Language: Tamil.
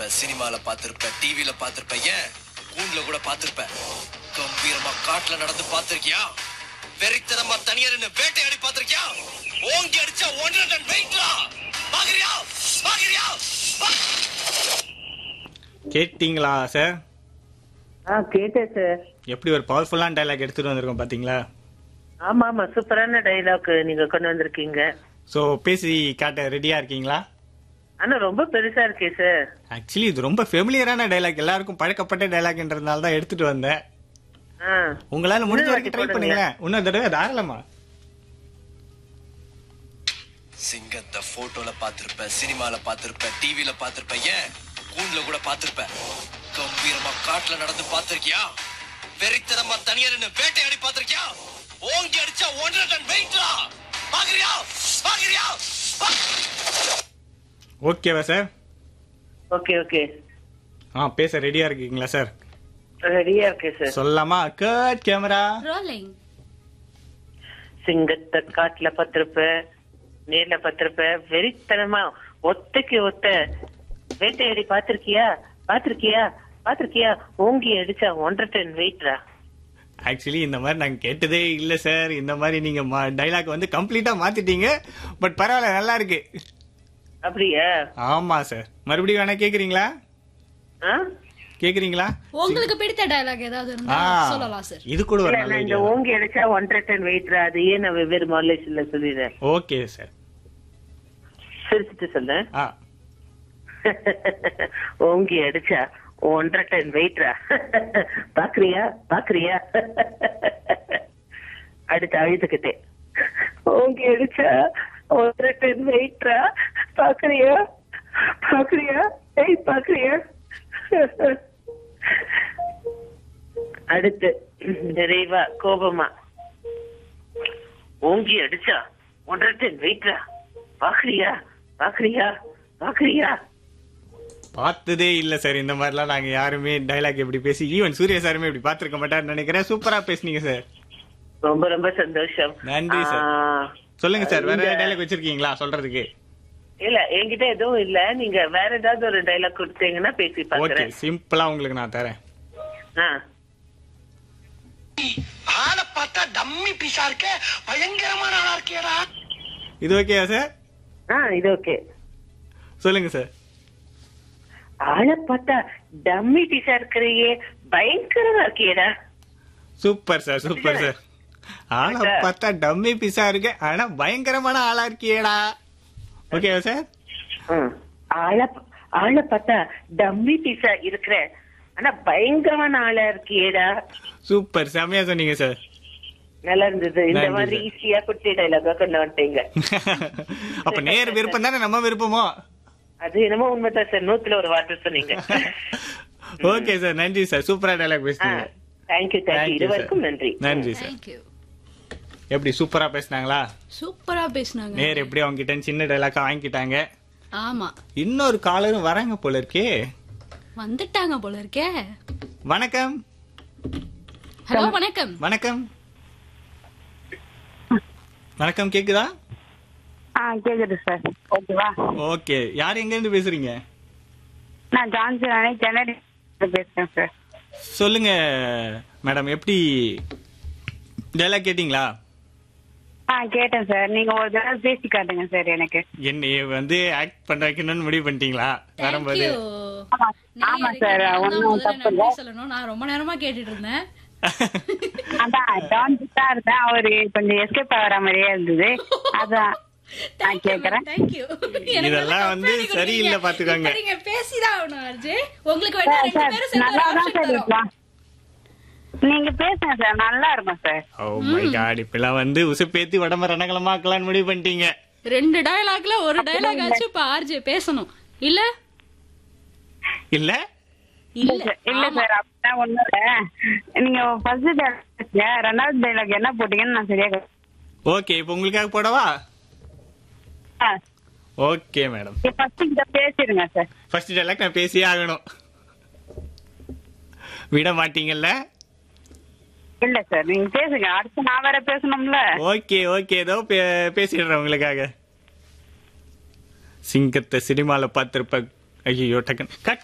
பார்த்திருப்ப சினிமால பார்த்திருப்ப டிவில பார்த்திருப்ப ஏன் கூண்டுல கூட பார்த்திருப்ப கம்பீரமா காட்டுல நடந்து பார்த்திருக்கியா வெறித்தனமா தனியா நின்னு வேட்டையாடி பார்த்திருக்கியா ஓங்கி அடிச்சா ஒன்றரை டன் வெயிட்லா பாக்குறியா பாக்குறியா கேட்டீங்களா சார் ஆ கேட்டேன் சார் எப்படி ஒரு பவர்ஃபுல்லான டைலாக் எடுத்துட்டு வந்திருக்கோம் பாத்தீங்களா ஆமா ஆமா சூப்பரான டைலாக் நீங்க கொண்டு வந்திருக்கீங்க ஸோ பேசி காட்ட ரெடியா இருக்கீங்களா ஆனா ரொம்ப பெருசா இருக்கே சார் ஆக்சுவலி இது ரொம்ப ஃபெமிலியரான டைலாக் எல்லாருக்கும் பழக்கப்பட்ட டைலாக்ன்றதுனால தான் எடுத்துட்டு வந்தேன் ஆ உங்களால முடிஞ்ச இன்னொரு வரைக்கும் ட்ரை வாட்டி பண்ணுங்களேன் இன்னொரு தடவை தாராளமா சிங்கத்தை போட்டோல பார்த்திருப்ப சினிமால பார்த்திருப்ப டிவில பார்த்திருப்ப ஏன் கூண்டுல கூட பார்த்திருப்ப கம்பீரமா காட்டுல நடந்து பார்த்திருக்கியா வெறித்தனமா தனியா நின்னு வேட்டையாடி பார்த்திருக்கியா ஓங்கி அடிச்சா ஒன்றரை டன் வெயிட்லா பாக்குறியா பாக்குறியா ஓகேவா சார் ஓகே ஓகே ஆ பேச ரெடியா இருக்கீங்களா சார் ரெடியா இருக்கேன் சார் சொல்லாமா கட் கேமரா ரோலிங் சிங்கத்தை காட்டுல பத்திருப்ப நேர்ல பத்திருப்ப வெறித்தனமா ஒத்தைக்கு ஒத்த வேட்டையாடி பாத்திருக்கியா பாத்திருக்கியா பாத்திருக்கியா ஓங்கி அடிச்சா ஒன்றரை டன் வெயிட்ரா ஆக்சுவலி இந்த மாதிரி நாங்க கேட்டதே இல்ல சார் இந்த மாதிரி நீங்க டைலாக் வந்து கம்ப்ளீட்டா மாத்திட்டீங்க பட் பரவாயில்ல நல்லா இருக்கு அப்படியா ஆமா சார் மறுபடியும் வேணா கேக்குறீங்களா ஆ? கேக்குறீங்களா உங்களுக்கு பிடித்த டயலாக் ஏதாவது இருந்தா ஆ சொல்லலாம் சார் இது கூட ஒரு இல்ல, நல்ல நான் இந்த ஐடியா ஓங்கி அடிச்சா ஒன்றரை டன் வெயிட்ரா அது ஏன் நான் வெவ்வேறு மாடலேஷன்ல சொல்லிடுறேன் ஓகே சார் சிரிச்சுட்டு சொல்ல ஆ ஓங்கி அடிச்சா ஒன்றரை டன் வெயிட்ரா பாக்குறியா பாக்குறியா அடுத்து அழுதுகிட்டேன் ஓங்கி அடிச்சா ஒன்றரை டன் வெயிட்ரா பாக்குறியா பாக்குறியா ஏய் பாக்குறியா அடுத்து நிறைவா கோபமா ஓங்கி அடிச்சா ஒன்றரை டன் வெயிட்ரா பாக்குறியா பாக்குறியா பாக்குறியா பார்த்ததே இல்ல சார் இந்த மாதிரிலாம் நாங்க யாருமே டைலாக் எப்படி பேசி ஈவன் சூர்யா சாருமே இப்படி பாத்துருக்க மாட்டாருன்னு நினைக்கிறேன் சூப்பரா பேசுனீங்க சார் ரொம்ப ரொம்ப சந்தோஷம் நன்றி சார். ஆ, சொல்லுங்க சார் வேற இந்த- டைலாக் வச்சிருக்கீங்களா சொல்றதுக்கு இல்ல என்கிட்ட எதுவும் இல்ல நீங்க வேற ஏதாவது ஒரு டைலாக் கொடுத்தீங்கன்னா பேசி ஓகே பாக்குறேன் சிம்பிளா உங்களுக்கு நான் தரேன் ஆ. ஆளை பார்த்தா டம்மி பீஸா இருக்க பயங்கரமான ஆளா இருக்கேடா இது ஓகேயா சார் ஆ இது ஓகே சொல்லுங்க சார் ஆளை பார்த்தா டம்மி பீஸா இருக்கிறையே பயங்கரமா இருக்கியடா சூப்பர் சார் சூப்பர் சார் ஆனா சார். பார்த்தா டம்மி பீஸா இருக்கு ஆனா பயங்கரமான ஆளா இருக்கியேடா ஓகேவா சார் ம். ஆளை ஆளை பார்த்தா டம்மி பீஸா இருக்கிற ஆனா பயங்கரமான ஆளா இருக்கியேடா சூப்பர் செமையா சொன்னீங்க சார் நல்லா இருந்தது இந்த நன்றி மாதிரி சார். ஈஸியா குட்டி டைலாக்கா கொண்டு வந்துட்டீங்க அப்ப நேர் விருப்பம் தானே நம்ம விருப்பமோ அது என்னமோ உண்மைதான் சார் நூத்துல ஒரு வார்த்தை சொன்னீங்க ஓகே சார் நன்றி சார் சூப்பரா டைலாக் பேசுனீங்க தேங்க்யூ Thank தேங்க்யூ you, இருவருக்கும் sir. நன்றி நன்றி சார் தேங்க்யூ எப்படி சூப்பரா பேசுனாங்களா சூப்பரா பேசுனாங்க நேர் எப்படி அவங்க கிட்ட சின்ன டைலாக்கா வாங்கிட்டாங்க ஆமா இன்னொரு காலரும் வராங்க போல இருக்கே வந்துட்டாங்க போல இருக்கே வணக்கம் ஹலோ வணக்கம் வணக்கம் வணக்கம் கேக்குதா ஆ கேக்குது சார் ஓகேவா ஓகே யார் எங்க இருந்து பேசுறீங்க நான் ஜான்சன் அணை சென்னை பேசுறேன் சார் சொல்லுங்க மேடம் எப்படி டைலாக் கேட்டிங்களா ஆ கேட்டேன் சார் நீங்க ஒரு தடவை பேசி காட்டுங்க சார் எனக்கு என்னைய வந்து ஆக்ட் பண்ண வைக்கணும்னு முடிவு பண்ணிட்டீங்களா வரும்போது தேங்க்யூ ஆமா ஆமா சார் ஒன்னும் தப்பு இல்ல சொல்லணும் நான் ரொம்ப நேரமா கேட்டுட்டு இருந்தேன் அதான் ஜான்சன் தான் இருந்தேன் அவரு கொஞ்சம் எஸ்கேப் ஆகிற மாதிரியே இருந்தது அதான் நான் கேக்குறேன் தேங்க்யூ இதெல்லாம் வந்து சரியில்லை பாத்துக்கோங்க. நீங்க பேசிதான் ஆகணும் அர்ஜு உங்களுக்கு வேணா சார் ரெண்டு சார் பேரும் சேர்ந்து நல்லா ஒரு தான் option சார் தரோம். இருக்கலாம் நீங்க பேசுங்க சார் நல்லா இருக்கும் சார் ஓ மை காட் இப்பெல்லாம் வந்து உசுப்பேத்தி உடம்ப ரணகலமாக்கலாம்னு முடிவு பண்ணிட்டீங்க ரெண்டு டயலாக்ல ஒரு டயலாக் ஆச்சு இப்ப ஆர்ஜே பேசணும் இல்ல இல்ல இல்ல இல்ல சார் அப்படிதான் ஒண்ணும் இல்ல நீங்க ஃபர்ஸ்ட் டைலாக் ரெண்டாவது டைலாக் என்ன போட்டீங்கன்னு நான் சரியா கே- ஓகே இப்போ உங்களுக்காக போடவா ஆ, ஓகே மேடம் நீங்க ஃபர்ஸ்ட் கிட்ட பேசிடுங்க சார் ஃபர்ஸ்ட் டைலாக் நான் பேசியே ஆகணும் விட மாட்டீங்கல்ல இல்ல சார் நீங்க பேசுங்க அடுத்து நான் வேற பேசணும்ல ஓகே ஓகே ஏதோ பே- பேசிடுறேன் உங்களுக்காக சிங்கத்தை சினிமால பார்த்திருப்ப ஐயோ டக்குன்னு கட்